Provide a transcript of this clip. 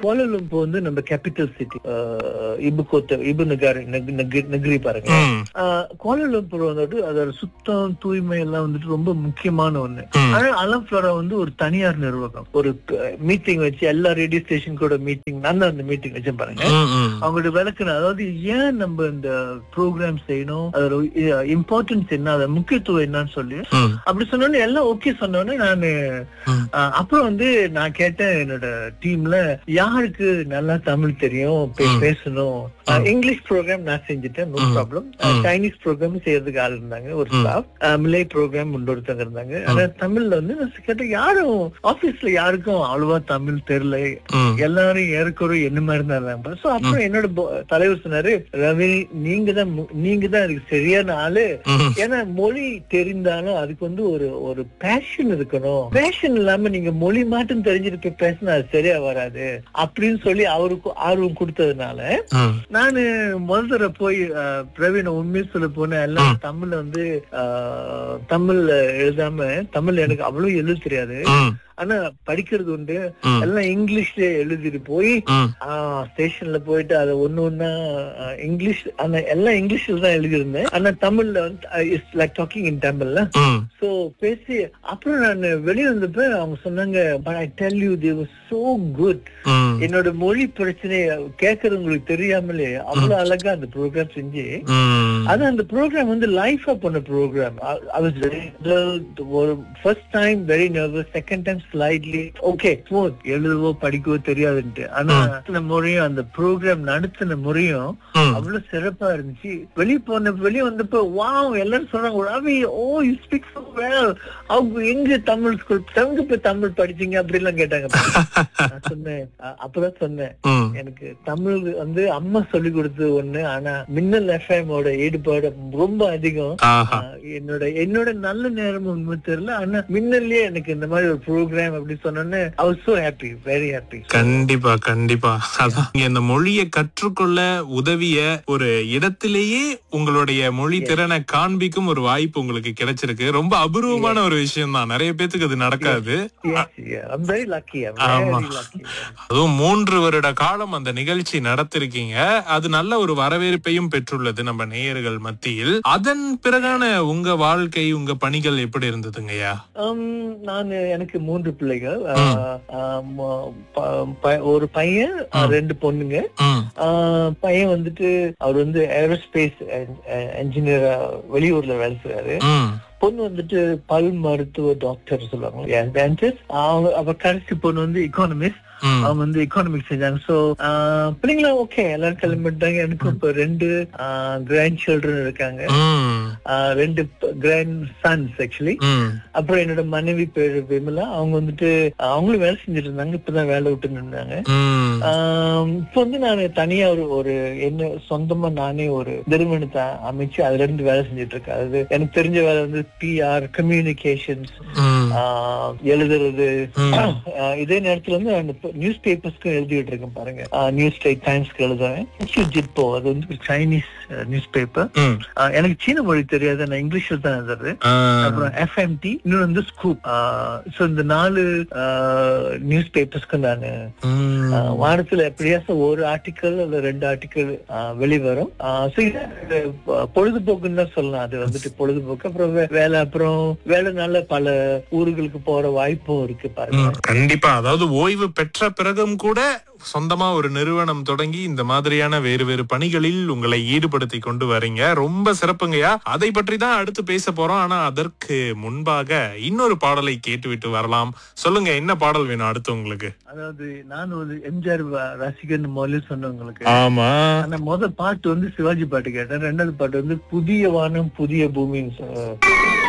Kuala Lumpur வந்து நம்ம capital city இபு கோத்த இபு நகர் நக- நக- நகரி பாருங்க ம், ஆஹ் கோலாலம்பூர் வந்துட்டு அதோட சுத்தம் தூய்மை எல்லாம் வந்துட்டு ரொம்ப முக்கியமான ஒண்ணு ம். ஆனா அலம்ஃபிளோரா வந்து ஒரு தனியார் நிர்வாகம் ஒரு மீட்டிங் வச்சு எல்லா ரேடியோ ஸ்டேஷன் கூட மீட்டிங் நான் தான் அந்த மீட்டிங் வச்சேன் பாருங்க ம், ம். அவங்களோட விளக்குன அதாவது ஏன் நம்ம இந்த ப்ரோக்ராம் செய்யணும் அதோட இம்பார்ட்டன்ஸ் என்ன அதோட முக்கியத்துவம் என்னன்னு சொல்லி ம், அப்படி சொன்னோன்னே எல்லாம் ஓகே சொன்னோன்னே நானு ம். ஆஹ் அப்புறம் வந்து நான் கேட்டேன் என்னோட டீம்ல யாருக்கு நல்லா தமிழ் தெரியும் பே- ம். பேசணும் ஆஹ் இங்கிலீஷ் ப்ரோக்ராம் நான் செஞ்சுட்டேன் நோ ம். ப்ராப்ளம் ம். சைனீஸ் ப்ரோக்ராம் செய்யறதுக்கு ஆள் இருந்தாங்க ஒரு ம். ஸ்டாஃப் மிலே ப்ரோக்ராம் இன்னொருத்தங்க இருந்தாங்க ஆனா தமிழ்ல வந்து நான் கேட்டேன் யாரும் ஆபீஸ்ல யாருக்கும் அவ்வளவா தமிழ் தெரியல ம். எல்லாரும் ஏற்கனவே என்ன மாதிரி தான் இருந்தாங்க சோ அப்புறம் என்னோட bo- தலைவர் சொன்னாரு ரவி நீங்க தான் மு- நீங்க தான் எனக்கு சரியான ஆளு ம். ஏன்னா மொழி தெரிந்தாலும் அதுக்கு வந்து ஒரு ஒரு பேஷன் இருக்கணும் பேஷன் இல்லாம நீங்க மொழி மட்டும் தெரிஞ்சுட்டு போய் பேசினா அது சரியா வராது அப்படின்னு சொல்லி அவருக்கு ஆர்வம் கொடுத்ததுனால ம். நானு முதல் தடவை போய் அஹ், பிரவீன் உண்மையை சொல்ல போனேன் எல்லாம் தமிழ்ல வந்து அஹ், தமிழ்ல எழுதாம தமிழ் எனக்கு அவ்வளவு எழுத தெரியாது ம். ஆனா படிக்கிறது உண்டு ம். எல்லாம் இங்கிலீஷ்ல எழுதிட்டு போய் ம். ஸ்டேஷன்ல போயிட்டு அதை ஒண்ணு ஒண்ணா ஆஹ், இங்கிலீஷ் ஆனா எல்லாம் இங்கிலீஷ்ல தான் எழுதியிருந்தேன் ஆனா தமிழ்ல வந்து இட்ஸ் லைக் டாக்கிங் இன் தமிழ்ல ம். சோ பேசி அப்புறம் நான் வெளிய வந்தப்ப அவங்க சொன்னாங்க but I tell you they so good hmm. என்னோட மொழி பிரச்சனைய கேட்கறவங்களுக்கு தெரியாமலே அவ்வளவு அழகா அந்த ப்ரோக்ராம் செஞ்சு ம். அது அந்த ப்ரோக்ராம் வந்து லைஃபா பண்ண ப்ரோக்ராம் ஒரு first time very nervous second time slightly okay smooth எழுதவோ படிக்கவோ தெரியாதுன்ட்டு ஆனா அந்த முறையும் அந்த ப்ரோக்ராம் நடத்தின முறையும் ம். அவ்வளவு சிறப்பா இருந்துச்சு வெளிய போன வெளிய வந்தப்ப வாவ் எல்லாரும் சொல்றாங்க Ravi oh you speak so well அவங்க எங்க தமிழ் ஸ்கூல் எங்க போய் தமிழ் படிச்சீங்க அப்படி எல்லாம் கேட்டாங்க நான் சொன்னேன் அ- அப்பதான் சொன்னேன் ம். எனக்கு தமிழ் வந்து அம்மா சொல்லி கொடுத்தது ஒண்ணு ஆனா மின்னல் எஃப்எம் ஓட ஈடுபாடு ரொம்ப அதிகம் ஆஹா. ஆஹ் என்னோட என்னோட நல்ல நேரம் உண்மை தெரியல ஆனா மின்னல்லயே எனக்கு இந்த மாதிரி ஒரு ப்ரோக்ராம் அப்படி சொன்னோன்னு I was so happy very happy கண்டிப்பா கண்டிப்பா அதான் நீங்க இந்த மொழியை கற்றுக்கொள்ள உதவிய ஒரு இடத்திலேயே உங்களுடைய மொழி திறனை காண்பிக்கும் ஒரு வாய்ப்பு உங்களுக்கு கிடைச்சிருக்கு ரொம்ப அபூர்வமான ஒரு விஷயம் தான் நிறைய பேத்துக்கு அது நடக்காது ஐம் வெரி லக்கி ஆமா. வெரி லக்கி அதுவும் மூன்று வருட காலம் அந்த நிகழ்ச்சி நடத்திருக்கீங்க அது நல்ல ஒரு வரவேற்பையும் பெற்றுள்ளது நம்ம நேயர்கள் மத்தியில் அதன் பிறகான உங்க வாழ்க்கை உங்க பணிகள் எப்படி இருந்ததுங்கய்யா நான் எனக்கு மூன்று பிள்ளைகள் ஆஹ், ஆஹ், ம- ப- ப- ஒரு பையன் ஆஹ், ரெண்டு பொண்ணுங்க ம், ஆஹ், பையன் வந்துட்டு அவர் வந்து ஏரோஸ்பேஸ் என்ஜினியரா வெளியூர்ல வேலை செய்றாரு ம், பொண்ணு வந்துட்டு பல் மருத்துவ டாக்டர் சொல்லுவாங்க டென்டிஸ்ட் அவங்க அவ கடைசி பொண்ணு வந்து எக்கானமிஸ்ட் ம், அவங்க வந்து எக்கானமிக்ஸ் செஞ்சாங்க சோ பிள்ளைங்களும் ஓகே எல்லாரும் கிளம்பிட்டாங்க எனக்கும் இப்ப ரெண்டு கிராண்ட் சில்ட்ரன் இருக்காங்க ம், ஆஹ், ரெண்டு கிராண்ட் சன்ஸ் ஆக்சுவலி ம், அப்புறம் என்னோட மனைவி பேரு விமலா அவங்க வந்துட்டு அவங்களும் வேலை செஞ்சுட்டு இருந்தாங்க இப்பதான் வேலை விட்டு நின்றாங்க ம், ஆம், இப்ப வந்து நான் தனியா ஒரு ஒரு என்ன சொந்தமா நானே ஒரு நிறுவனத்தை அமைச்சு அதுல இருந்து வேலை செஞ்சுட்டு இருக்கேன் அது எனக்கு தெரிஞ்ச வேலை வந்து பிஆர் கம்யூனிகேஷன்ஸ் ம், எழுதுறது ம். ஆஹ், இதே நேரத்துல வந்து நான் நியூஸ் பேப்பர்ஸ்க்கும் எழுதிட்டு இருக்கேன் பாருங்க நியூஸ் டைம்ஸ்க்கு எழுதுறேன் ஜிப்போ அது வந்து ஒரு சைனீஸ் நியூஸ் பேப்பர் ம். எனக்கு சீன மொழி தெரியாது நான் இங்கிலீஷ்ல தான் எழுதுறது ஆ, அப்புறம் எஃப்எம்டி இன்னொன்று வந்து ஸ்கூப் சோ இந்த நாலு நியூஸ் பேப்பர்ஸ்க்கு நான் ம். ஆஹ் வாரத்துல எப்படியாச்சும் ஒரு ஆர்டிக்கல் அல்ல ரெண்டு ஆர்டிக்கல் வெளிவரும் ஆஹ் so இது எனக்கு, ஆஹ் பொழுதுபோக்குன்னு தான் சொல்லலாம் அது வந்துட்டு பொழுதுபோக்கு அப்புறம் வே- வேலை அப்புறம் வேலைனால பல ஊர்களுக்கு போற வாய்ப்பும் இருக்கு பாருங்க ம், கண்டிப்பா அதாவது ஓய்வு பெற்ற பிறகும் கூட சொந்தமா ஒரு நிறுவனம் தொடங்கி இந்த மாதிரியான வேறு வேறு பணிகளில் உங்களை ஈடுபடுத்தி கொண்டு வரீங்க ரொம்ப சிறப்புங்கய்யா அதை பற்றி தான் அடுத்து பேச போறோம் ஆனா அதற்கு முன்பாக இன்னொரு பாடலை கேட்டுவிட்டு வரலாம் சொல்லுங்க என்ன பாடல் வேணும் அடுத்து உங்களுக்கு அதாவது நான் ஒரு எம்ஜிஆர் ரசிகன் முதல்ல சொன்னவங்களுக்கு ஆமா ஆனா முத பாட்டு வந்து சிவாஜி பாட்டு கேட்டேன் ரெண்டாவது பாட்டு வந்து புதிய வானம் புதிய பூமின்னு சொ-